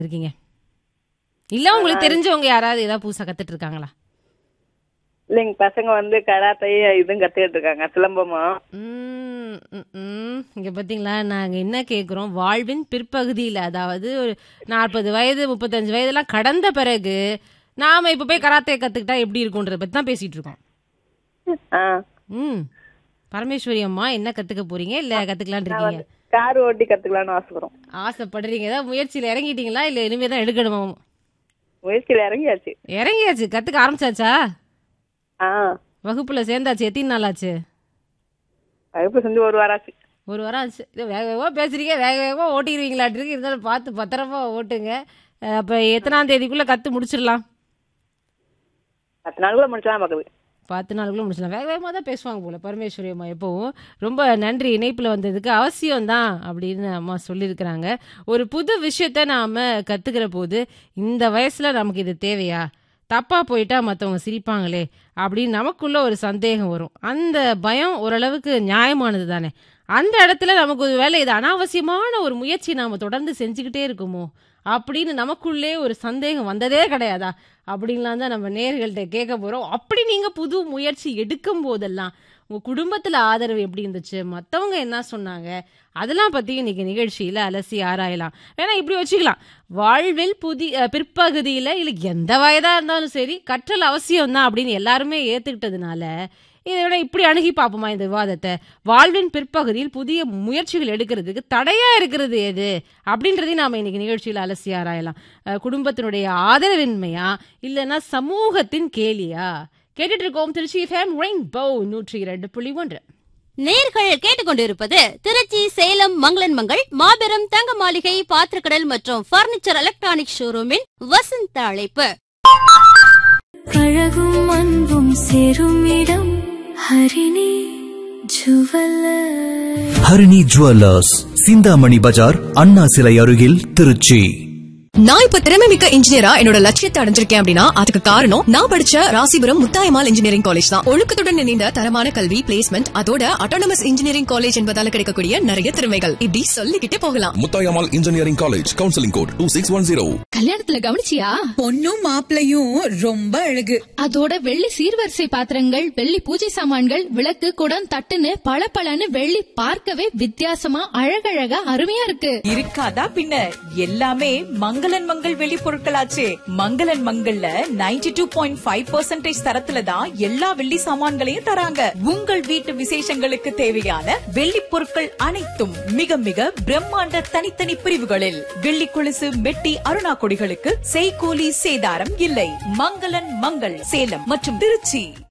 இருக்கீங்க இல்ல உங்களுக்கு தெரிஞ்சவங்க யாராவது ஏதாவது புதுசா கத்துட்டு இருக்காங்களா இல்லைங்க பசங்க வந்து கராத்தையும் இதுவும் கத்துக்கிட்டு இருக்காங்க சிலம்பமும் ம், ம், ம். இங்க பாத்தீங்களா நாங்க என்ன கேக்குறோம் வாழ்வின் பிற்பகுதியில அதாவது ஒரு நாற்பது வயது முப்பத்தஞ்சு வயதெல்லாம் கடந்த பிறகு நாம இப்ப போய் கராத்தே கத்துக்கிட்டா எப்படி இருக்கும்ன்றத பத்தி தான் பேசிட்டு இருக்கோம் ஆ ம் பரமேஸ்வரி அம்மா என்ன கத்துக்க போறீங்க இல்ல கத்துக்கலாம்னு இருக்கீங்க கார் ஓட்டி கத்துக்கலாம்னு ஆசைப்படுறோம் ஆசைப்படுறீங்க ஏதாவது முயற்சியில இறங்கிட்டீங்களா இல்ல இனிமே தான் எடுக்கணுமா முயற்சியில இறங்கியாச்சு இறங்கியாச்சு கத்துக்க ஆரம்பிச்சாச்சா ஆ வகுப்புல சேர்ந்தாச்சு எத்தனை நாள் ஆச்சு வகுப்பு செஞ்சு ஒரு வாரம் ஆச்சு ஒரு வாரம் ஆச்சு இது வேக வேகமாக பேசுறீங்க வேக வேகமாக ஓட்டிடுவீங்களாட்டிருக்கு இருந்தாலும் பார்த்து பத்திரமா ஓட்டுங்க அஹ் அப்ப எத்தனாம் தேதிக்குள்ள கத்து முடிச்சிடலாம் பத்து நாளுக்குள்ள முடிச்சலாம் பாக்குது பத்து நாளுக்குள்ள முடிச்சிடலாம் வேக வேகமாக தான் பேசுவாங்க போல பரமேஸ்வரி அம்மா எப்பவும் ரொம்ப நன்றி இணைப்பில் வந்ததுக்கு அவசியம் தான் அப்படின்னு அம்மா சொல்லியிருக்கிறாங்க ஒரு புது விஷயத்த நாம கத்துக்கிற போது இந்த வயசுல நமக்கு இது தேவையா தப்பா போயிட்டா மற்றவங்க சிரிப்பாங்களே அப்படின்னு நமக்குள்ள ஒரு சந்தேகம் வரும் அந்த பயம் ஓரளவுக்கு நியாயமானது தானே அந்த இடத்துல நமக்கு ஒரு வேலை இது அனாவசியமான ஒரு முயற்சி நாம தொடர்ந்து செஞ்சுக்கிட்டே இருக்குமோ அப்படின்னு நமக்குள்ளே ஒரு சந்தேகம் வந்ததே கிடையாதா அப்படின்லாம் தான் நம்ம நேர்கள்ட்ட கேட்க போறோம் அப்படி நீங்க புது முயற்சி எடுக்கும் போதெல்லாம் உங்க குடும்பத்துல ஆதரவு எப்படி இருந்துச்சு மத்தவங்க என்ன சொன்னாங்க அதெல்லாம் பத்தி இன்னைக்கு நிகழ்ச்சியில அலசி ஆராயலாம் வேணா இப்படி வச்சுக்கலாம் வாழ்வில் புதி அஹ், பிற்பகுதியில இல்ல எந்த வயதா இருந்தாலும் சரி கற்றல் அவசியம் தான் அப்படின்னு எல்லாருமே ஏத்துக்கிட்டதுனால இதை விட இப்படி அணுகி பார்ப்போமா இந்த விவாதத்தை வாழ்வின் பிற்பகுதியில் புதிய முயற்சிகள் எடுக்கிறதுக்கு தடையா இருக்கிறது எது அப்படின்றதையும் நாம இன்னைக்கு நிகழ்ச்சியில் அலசி ஆராயலாம் அஹ், குடும்பத்தினுடைய ஆதரவின்மையா இல்லைன்னா சமூகத்தின் கேலியா கேட்டுட்டு இருக்கோம் திருச்சி ஃபேம் ரெயின்போ நூற்றி இரண்டு புள்ளி ஒன்று நேர்கள் கேட்டுக்கொண்டிருப்பது திருச்சி சேலம் மங்களன் மங்கள் மாபெரும் தங்க மாளிகை பாத்திரக்கடல் மற்றும் பர்னிச்சர் எலக்ட்ரானிக் ஷோரூமின் வசந்த அழைப்பு அழகும் அன்பும் சேரும் இடம் ஹரிணி ஜுவல்லர் ஹரிணி ஜுவல்லர்ஸ் சிந்தாமணி பஜார் அண்ணா சிலை அருகில் திருச்சி நான் இப்ப திறமை மிக்க இன்ஜினியரா என்னோட லட்சியத்தை அடைஞ்சிருக்கேன் அப்படின்னா அதுக்கு காரணம் நான் படிச்ச ராசிபுரம் முத்தாயமால் இன்ஜினியரிங் காலேஜ் தான் ஒழுக்கத்துடன் இணைந்த தரமான கல்வி பிளேஸ்மெண்ட் அதோட அட்டானமஸ் இன்ஜினியரிங் காலேஜ் என்பதால கிடைக்கக்கூடிய நிறைய திறமைகள் இப்படி சொல்லிக்கிட்டே போகலாம் Muthayammal engineering college counselling code two six one zero கல்யாணத்துல கவனிச்சியா பொண்ணும் மாப்பிளையும் ரொம்ப அழகு அதோட வெள்ளி சீர்வரிசை பாத்திரங்கள் வெள்ளி பூஜை சாமான்கள் விளக்கு குடம் தட்டுன்னு பளபளன்னு வெள்ளி பார்க்கவே வித்தியாசமா அழகழகா அருமையா இருக்கு இருக்காதா பின்ன எல்லாமே மங்களன் மங்கள் வெளி பொருட்களாச்சே மங்களன் மங்கள்ல 92.5% டூ பாயிண்ட் ஃபைவ் பர்சன்டேஜ் தரத்துல தான் எல்லா வெள்ளி சாமான்களையும் தராங்க உங்கள் வீட்டு விசேஷங்களுக்கு தேவையான வெள்ளி பொருட்கள் அனைத்தும் மிக மிக பிரம்மாண்ட தனித்தனி பிரிவுகளில் வெள்ளி கொலுசு மெட்டி அருணா கொடிகளுக்கு செய்கூலி சேதாரம் இல்லை மங்களன் மங்கள் சேலம் மற்றும் திருச்சி